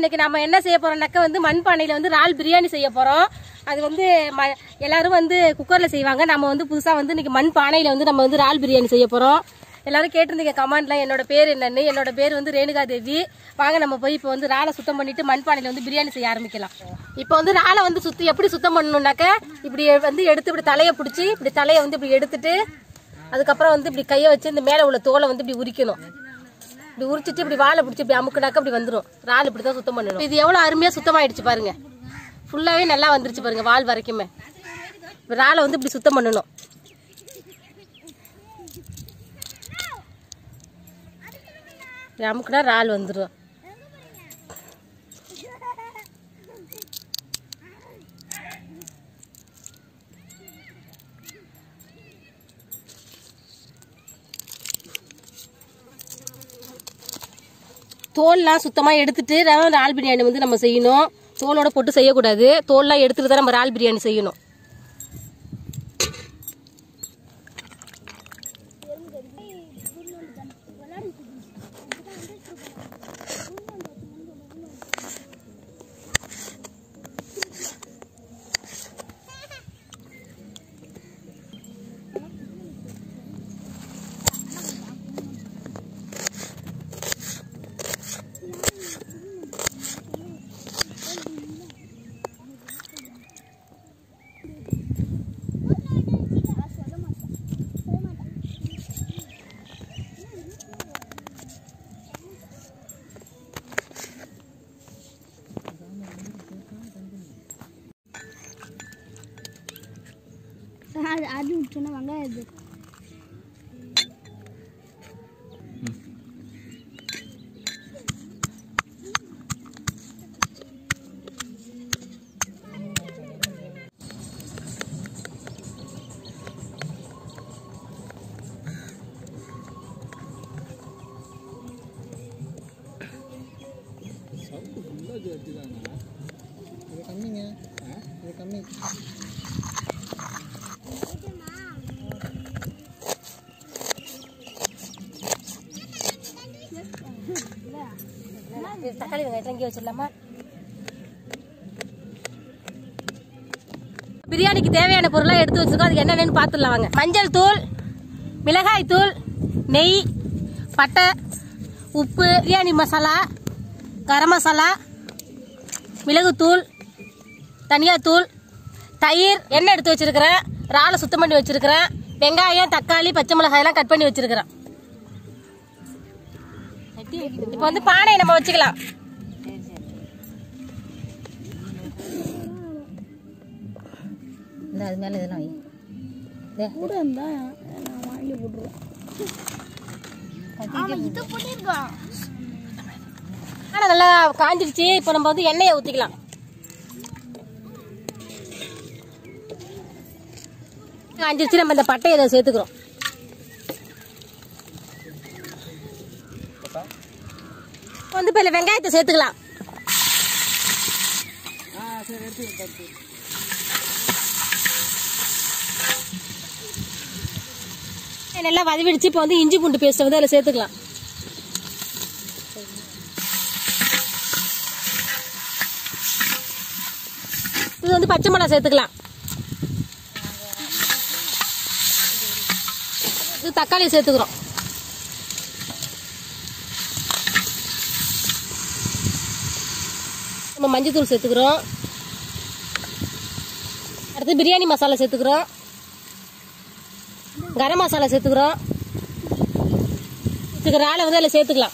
இன்னைக்கு நம்ம என்ன செய்ய போறோம்னாக்க வந்து மண்பானையில வந்து இறால் பிரியாணி செய்ய போறோம் அது வந்து ம- எல்லாரும் வந்து குக்கர்ல செய்வாங்க நம்ம வந்து புதுசா வந்து இன்னைக்கு மண் பானையில வந்து நம்ம வந்து இறால் பிரியாணி செய்ய போறோம் எல்லாரும் கேட்டிருந்தீங்க கமெண்ட்ல என்னோட பேர் என்னன்னு என்னோட பேர் வந்து ரேணுகா தேவி வாங்க நம்ம போய் இப்போ வந்து இறாலை சுத்தம் பண்ணிட்டு மண்பானையில வந்து பிரியாணி செய்ய ஆரம்பிக்கலாம் இப்போ வந்து இறாலை வந்து சுத்தி எப்படி சுத்தம் பண்ணணும்னாக்க இப்படி வந்து எடுத்து இப்படி தலையை பிடிச்சி இப்படி தலையை வந்து இப்படி எடுத்துட்டு அதுக்கப்புறம் வந்து இப்படி கையை வச்சு இந்த மேலே உள்ள தோலை வந்து இப்படி உரிக்கணும் இப்படி உரிச்சிட்டு இப்படி வாழை பிடிச்சி இப்படி அமுக்குனாக்க இப்படி வந்துடும் இறால் இப்படி தான் சுத்தம் பண்ணணும் இது எவ்வளோ அருமையாக சுத்தமாயிடுச்சு பாருங்க ஃபுல்லாகவே நல்லா வந்துருச்சு பாருங்க வால் வரைக்குமே இப்ப இறாலை வந்து இப்படி சுத்தம் பண்ணணும் இப்படி அமுக்குனா இறால் வந்துடும் தோல்லாம் சுத்தமாக எடுத்துட்டு தான் இறால் பிரியாணி வந்து நம்ம செய்யணும் தோலோட போட்டு செய்யக்கூடாது தோல்லாம் எடுத்துட்டு தான் நம்ம இறால் பிரியாணி செய்யணும் அது அது சொன்ன வெங்காயம் இது தக்காளி வெங்காயத்தை இங்கே வச்சிடலாமா பிரியாணிக்கு தேவையான பொருளாக எடுத்து வச்சிருக்கோம் அதுக்கு என்னென்னு பார்த்துடலாம் வாங்க மஞ்சள் தூள் மிளகாய் தூள் நெய் பட்டை உப்பு பிரியாணி மசாலா கரம் மசாலா மிளகுத்தூள் தனியாத்தூள் தயிர் எண்ணெய் எடுத்து வச்சிருக்கிறேன் இறாலை சுத்தம் பண்ணி வச்சிருக்கிறேன் வெங்காயம் தக்காளி பச்சை மிளகாய் எல்லாம் கட் பண்ணி வச்சிருக்கிறேன் இப்போ வந்து பானையை நம்ம வச்சுக்கலாம் இந்த அது மேலே இதெல்லாம் வை கூட இருந்தா நான் வாங்கி போட்டுருவேன் அவன் இது பண்ணிருக்கான் பானை நல்லா காஞ்சிடுச்சு இப்போ நம்ம வந்து எண்ணெயை ஊற்றிக்கலாம் காஞ்சிடுச்சு நம்ம இந்த பட்டையை இதை சேர்த்துக்கிறோம் இப்போ வந்து இப்போ இதில் வெங்காயத்தை சேர்த்துக்கலாம் நல்லா வதவிடுச்சு இப்போ வந்து இஞ்சி பூண்டு பேஸ்ட்டை வந்து அதில் சேர்த்துக்கலாம் இது வந்து பச்சை மிளகா சேர்த்துக்கலாம் இது தக்காளி சேர்த்துக்கிறோம் நம்ம மஞ்சத்தூள் சேர்த்துக்கிறோம் அடுத்து பிரியாணி மசாலா சேர்த்துக்கிறோம் கரம் மசாலா சேர்த்துக்கிறோம் இதுக்கு இறாலை வந்து அதில் சேர்த்துக்கலாம்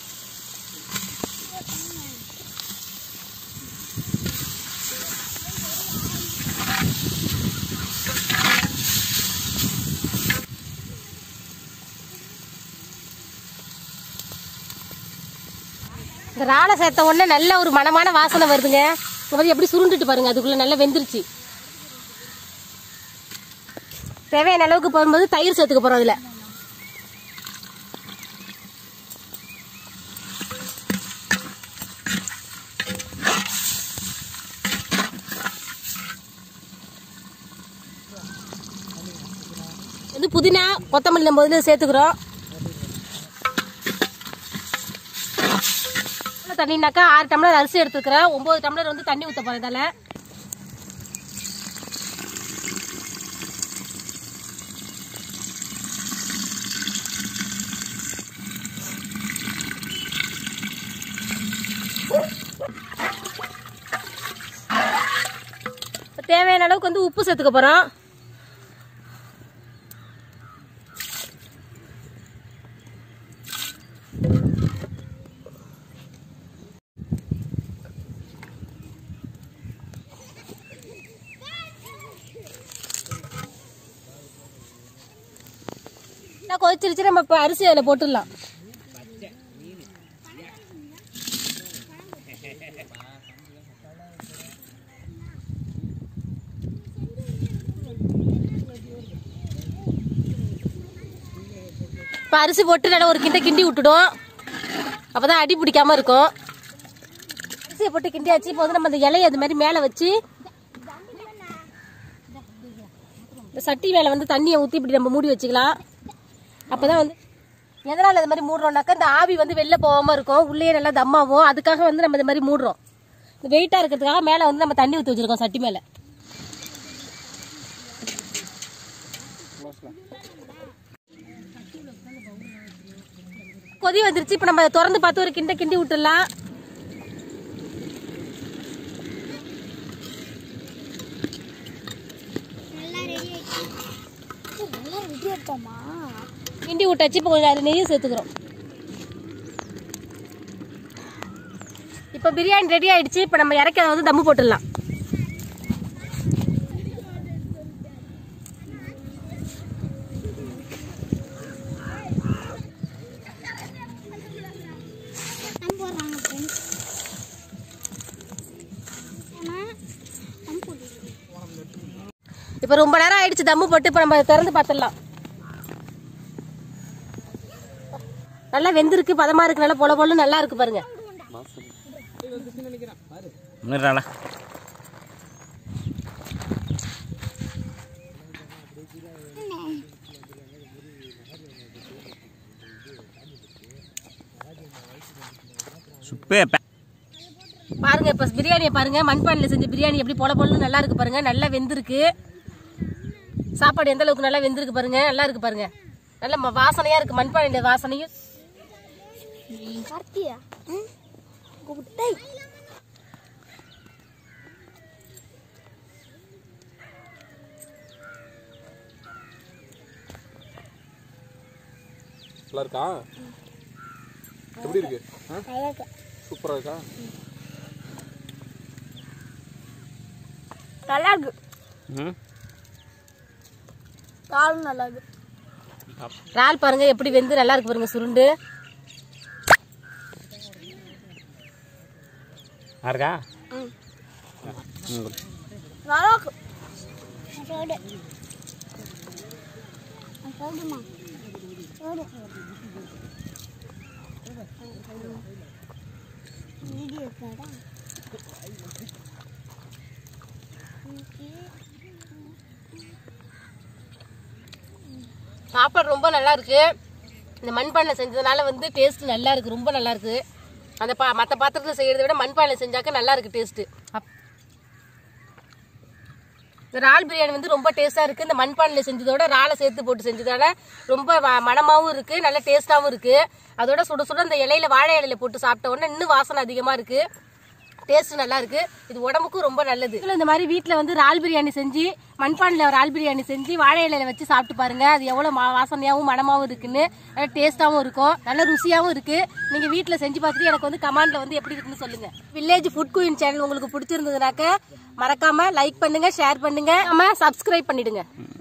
இந்த இறாலை சேர்த்த உடனே நல்ல ஒரு மனமான வாசனை வருதுங்க இங்க வந்து எப்படி சுருண்டுட்டு பாருங்க அதுக்குள்ள நல்லா வெந்துருச்சு தேவையான அளவுக்கு போகும்போது தயிர் சேர்த்துக்க போறோம் அதுல இது புதினா கொத்தமல்லி நம்ம இதில் சேர்த்துக்கிறோம் தண்ணினாக்கா ஆறு டம்ளர் அரிசி எடுத்துக்கிறேன் ஒன்பது டம்ளர் வந்து தண்ணி ஊற்ற போகிறேன் இதில் இப்ப தேவையான அளவுக்கு வந்து உப்பு சேர்த்துக்க போகிறோம் நான் கொதிச்சிருச்சு நம்ம இப்போ அரிசி அதில் போட்டுடலாம் இப்போ அரிசி போட்டு நல்லா ஒரு கிண்ட கிண்டி விட்டுடும் அப்போ தான் அடி பிடிக்காம இருக்கும் அரிசியை போட்டு கிண்டியாச்சு இப்போ வந்து நம்ம அந்த இலையை அது மாதிரி மேலே வச்சு இந்த சட்டி மேலே வந்து தண்ணியை ஊற்றி இப்படி நம்ம மூடி வச்சுக்கலாம் அப்போ தான் வந்து எதனால் இது மாதிரி மூடுறோம்னாக்கா இந்த ஆவி வந்து வெளில போகாமல் இருக்கும் உள்ளே நல்லா தம்மாகும் அதுக்காக வந்து நம்ம இது மாதிரி மூடுறோம் இந்த வெயிட்டாக இருக்கிறதுக்காக மேலே வந்து நம்ம தண்ணி ஊற்றி வச்சுருக்கோம் சட்டி மேலே கொதி வந்துருச்சு இப்போ நம்ம திறந்து பார்த்து ஒரு கிண்ட கிண்டி விட்டுடலாம் நல்லா ரெடி ஆயிடுச்சு நல்லா ரெடி ஆயிட்டோமா கிண்டி விட்டாச்சு இப்போ கொஞ்சம் அது நெய்யும் சேர்த்துக்கிறோம் இப்போ பிரியாணி ரெடி ஆயிடுச்சு இப்போ நம்ம இறக்க வந்து தம்மு போட்டுடலாம் தம் போடுறாங்க ஃப்ரெண்ட்ஸ் ஏமா தம் போட்டு இப்போ ரொம்ப நேரம் ஆயிடுச்சு தம்மு போட்டு இப்போ நம்ம திறந்து பார்த்துடலாம் நல்லா வெந்திருக்கு பதமா இருக்கு நல்லா பொல பொல நல்லா இருக்கு பாருங்க முன்னிறாளா சுப்பே பே- பாருங்க இப்போ பிரியாணியை பாருங்க மண்பானையில் செஞ்ச பிரியாணி எப்படி பொல பொலன்னு நல்லா இருக்கு பாருங்க நல்லா வெந்திருக்கு சாப்பாடு எந்த அளவுக்கு நல்லா வெந்திருக்கு பாருங்க நல்லா இருக்கு பாருங்க நல்ல ம- வாசனையா இருக்கு மண்பானையோட வாசனையும் கார்த்தியா ம் குட்டை நல்லா இருக்கா எப்படி இருக்கு ஆ? அழகா சூப்பரா இருக்கா நல்லா இருக்கு ம் காலும் நல்லா இருக்கு இறால் பாருங்க எப்படி வெந்து நல்லா இருக்கு பாருங்க சுருண்டு நல்லா இருக்கா ம் ம் நல்லா இருக்கு சோடு சோடுமா சோடு வீடியோ கடா சாப்பாடு ரொம்ப நல்லா இருக்கு இந்த மண்பானையில் செஞ்சதுனால வந்து டேஸ்ட் நல்லா இருக்கு ரொம்ப நல்லா இருக்கு அந்த பா மற்ற பாத்திரத்தில் செய்யறதை விட மண்பானையில் செஞ்சாக்க நல்லா இருக்கு டேஸ்ட் இந்த இறால் பிரியாணி வந்து ரொம்ப டேஸ்டா இருக்கு இந்த மண்பானையில் செஞ்சதோட இறாலை சேர்த்து போட்டு செஞ்சதால ரொம்ப வ- மணமாவும் இருக்கு நல்ல டேஸ்டாவும் இருக்கு அதோட சுட சுட இந்த இலையில வாழை இலையில போட்டு சாப்பிட்ட உடனே இன்னும் வாசனை அதிகமா இருக்கு டேஸ்ட் நல்லா இருக்கு இது உடம்புக்கும் ரொம்ப நல்லது இதுல இந்த மாதிரி வீட்ல வந்து இறால் பிரியாணி செஞ்சு மண்பானையில் இறால் பிரியாணி செஞ்சு வாழை இலையில வச்சு சாப்பிட்டு பாருங்க அது எவ்வளவு மா- வாசனையாவும் மணமாவும் இருக்குன்னு நல்ல டேஸ்டாவும் இருக்கும் நல்ல ருசியாவும் இருக்கு நீங்க வீட்ல செஞ்சு பார்த்துட்டு எனக்கு வந்து கமெண்ட்ல வந்து எப்படி இருக்குன்னு சொல்லுங்க வில்லேஜ் ஃபுட் குயின் சேனல் உங்களுக்கு பிடிச்சிருந்ததுனாக்க மறக்காம லைக் பண்ணுங்க ஷேர் பண்ணுங்க நம்ம சப்ஸ்கிரைப் பண்ணிடுங்க